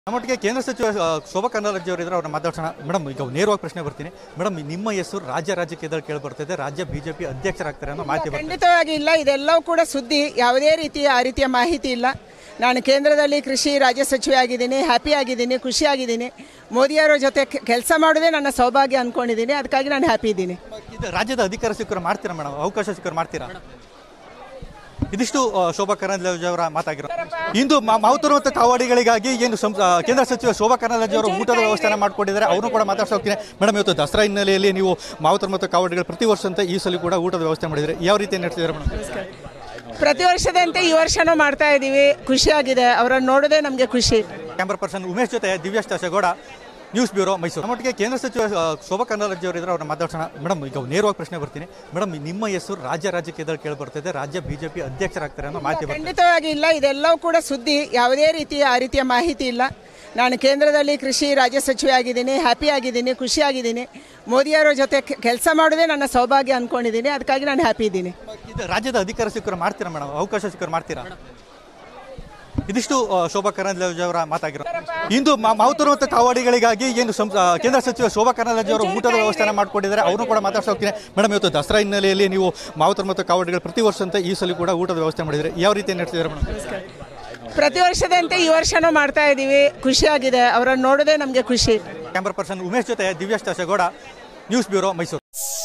ನಮ್ಮೊಟ್ಟಿಗೆ ಕೇಂದ್ರ ಸಚಿವ ಆ, ಶೋಭಾ ಕರಂದ್ಲಾಜೆ ಅವರು ಇದ್ದಾರೆ ಅವ್ರನ್ನ ಮಾತಾಡ್ಸೋಣ ಮೇಡಮ್ ಈಗ ನೇರವಾಗಿ ಪ್ರಶ್ನೆ ಬರ್ತೀನಿ ಮೇಡಮ್ ನಿಮ್ಮ ಹೆಸರು ರಾಜ್ಯ ರಾಜಕೀಯದಲ್ಲಿ ಕೇಳಿ ಬರ್ತಿದೆ ರಾಜ್ಯ ಬಿಜೆಪಿ ಅಧ್ಯಕ್ಷರಾಗ್ತಾರೆ ಅನ್ನೋ ಮಾಹಿತಿ ಬರ್ತಿದೆ ಖಂಡಿತವಾಗಿ ಇಲ್ಲ ಇದೆಲ್ಲವೂ ಕೂಡ ಸುದ್ದಿ ಯಾವುದೇ ರೀತಿಯ ಆ ರೀತಿಯ ಮಾಹಿತಿ ಇಲ್ಲ ನಾನು ಕೇಂದ್ರದಲ್ಲಿ ಕೃಷಿ ರಾಜ್ಯ ಸಚಿವೆ ಆಗಿದ್ದೀನಿ ಹ್ಯಾಪಿ ಆಗಿದ್ದೀನಿ ಖುಷಿಯಾಗಿದ್ದೀನಿ ಮೋದಿಯವರ ಜೊತೆ ಕೆಲಸ ಮಾಡೋದೇ ನನ್ನ ಸೌಭಾಗ್ಯ ಅಂದ್ಕೊಂಡಿದ್ದೀನಿ ಅದಕ್ಕಾಗಿ ನಾನು ಹ್ಯಾಪಿ ಇದ್ದೀನಿ ಇದು ರಾಜ್ಯದ ಅಧಿಕಾರ ಸಿಕ್ಕರು ಮಾಡ್ತೀರಾ ಮೇಡಮ್ ಅವಕಾಶ ಸಿಕ್ಕರು ಮಾಡ್ತೀರಾ ಇದಿಷ್ಟು ಆ, ಶೋಭಾ ಕರಂದ್ಲಾಜೆ ಅವರ ಮಾತಾಗಿರೋ ಇಂದು ಮಾ- ಮಾವುತರು ಮತ್ತು ಕಾವಾಡಿಗಳಿಗಾಗಿ ಏನು ಸಂ- ಆ, ಕೇಂದ್ರ ಸಚಿವ ಶೋಭಾ ಕರಂದ್ಲಾಜೆ ಅವರು ಊಟದ ವ್ಯವಸ್ಥೆನ ಮಾಡ್ಕೊಂಡಿದ್ದಾರೆ ಅವರು ಕೂಡ ಮಾತಾಡ್ತಾ ಹೋಗ್ತೀನಿ ಮೇಡಮ್ ಇವತ್ತು ದಸರಾ ಹಿನ್ನೆಲೆಯಲ್ಲಿ ನೀವು ಮಾವುತರು ಮತ್ತು ಕಾವಾಡಿಗಳು ಪ್ರತಿ ವರ್ಷಂತೆ ಈ ಸಲ ಕೂಡ ಊಟದ ವ್ಯವಸ್ಥೆ ಮಾಡಿದ್ರೆ ಯಾವ ರೀತಿ ನಡೆಸಿದ್ದಾರೆ ಮೇಡಮ್ ಪ್ರತಿ ವರ್ಷದಂತೆ ಈ ವರ್ಷನೂ ಮಾಡ್ತಾ ಇದ್ದೀವಿ ಖುಷಿಯಾಗಿದೆ ಅವರನ್ನು ನೋಡೋದೇ ನಮಗೆ ಖುಷಿ ಕ್ಯಾಮ್ರಾ ಪರ್ಸನ್ ಉಮೇಶ್ ಜೊತೆ ದಿವ್ಯೇಶ್ ದಾಸೇಗೌಡ ನ್ಯೂಸ್ ಬ್ಯೂರೋ ಮೈಸೂರು ನಮ್ಮೊಟ್ಟಿಗೆ ಕೇಂದ್ರ ಸಚಿವ ಆ, ಶೋಭಾ ಕರಂದ್ಲಾಜೆ ಅವರು ಇದ್ದಾರೆ ಅವ್ರನ್ನ ಮಾತಾಡ್ಸೋಣ ಮೇಡಮ್ ಈಗ ನೇರವಾಗಿ ಪ್ರಶ್ನೆ ಬರ್ತೀನಿ ಮೇಡಮ್ ನಿಮ್ಮ ಹೆಸರು ರಾಜ್ಯ ರಾಜಕೀಯದಲ್ಲಿ ಕೇಳಿ ಬರ್ತಿದೆ ರಾಜ್ಯ ಬಿಜೆಪಿ ಅಧ್ಯಕ್ಷರಾಗ್ತಾರೆ ಅನ್ನೋ ಮಾಹಿತಿ ಬರ್ತಿದೆ ಖಂಡಿತವಾಗಿ ಇಲ್ಲ ಇದೆಲ್ಲವೂ ಕೂಡ ಸುದ್ದಿ ಯಾವುದೇ ರೀತಿಯ ಆ ರೀತಿಯ ಮಾಹಿತಿ ಇಲ್ಲ ನಾನು ಕೇಂದ್ರದಲ್ಲಿ ಕೃಷಿ ರಾಜ್ಯ ಸಚಿವೆ ಆಗಿದ್ದೀನಿ ಹ್ಯಾಪಿ ಆಗಿದ್ದೀನಿ ಖುಷಿಯಾಗಿದ್ದೀನಿ ಮೋದಿಯವರ ಜೊತೆ ಕೆಲಸ ಮಾಡೋದೇ ನನ್ನ ಸೌಭಾಗ್ಯ ಅಂದ್ಕೊಂಡಿದ್ದೀನಿ ಅದಕ್ಕಾಗಿ ನಾನು ಹ್ಯಾಪಿ ಇದ್ದೀನಿ ಇದು ರಾಜ್ಯದ ಅಧಿಕಾರ ಸಿಕ್ಕರು ಮಾಡ್ತೀರಾ ಮೇಡಮ್ ಅವಕಾಶ ಸಿಕ್ಕರು ಮಾಡ್ತೀರಾ ಇದಿಷ್ಟು ಆ, ಶೋಭಾ ಕರಂದ್ಲಾಜೆ ಅವರ ಮಾತಾಗಿರೋ ಇಂದು ಮಾ- ಮಾವುತರು ಮತ್ತು ಕಾವಾಡಿಗಳಿಗಾಗಿ ಏನು ಸಂ- ಆ, ಕೇಂದ್ರ ಸಚಿವ ಶೋಭಾ ಕರಂದ್ಲಾಜೆ ಅವರು ಊಟದ ವ್ಯವಸ್ಥೆನ ಮಾಡ್ಕೊಂಡಿದ್ದಾರೆ ಅವರು ಕೂಡ ಮಾತಾಡ್ತಾ ಹೋಗ್ತೀನಿ ಮೇಡಮ್ ಇವತ್ತು ದಸರಾ ಹಿನ್ನೆಲೆಯಲ್ಲಿ ನೀವು ಮಾವುತರು ಮತ್ತು ಕಾವಾಡಿಗಳು ಪ್ರತಿ ವರ್ಷಂತೆ ಈ ಸಲ ಕೂಡ ಊಟದ ವ್ಯವಸ್ಥೆ ಮಾಡಿದ್ರೆ ಯಾವ ರೀತಿ ನಡೆಸಿದ್ದಾರೆ ಮೇಡಮ್ ಪ್ರತಿ ವರ್ಷದಂತೆ ಈ ವರ್ಷನೂ ಮಾಡ್ತಾ ಇದ್ದೀವಿ ಖುಷಿಯಾಗಿದೆ ಅವರನ್ನು ನೋಡೋದೇ ನಮಗೆ ಖುಷಿ ಕ್ಯಾಮ್ರಾ ಪರ್ಸನ್ ಉಮೇಶ್ ಜೊತೆ ದಿವ್ಯೇಶ್ ದಾಸೇಗೌಡ ನ್ಯೂಸ್ ಬ್ಯೂರೋ ಮೈಸೂರು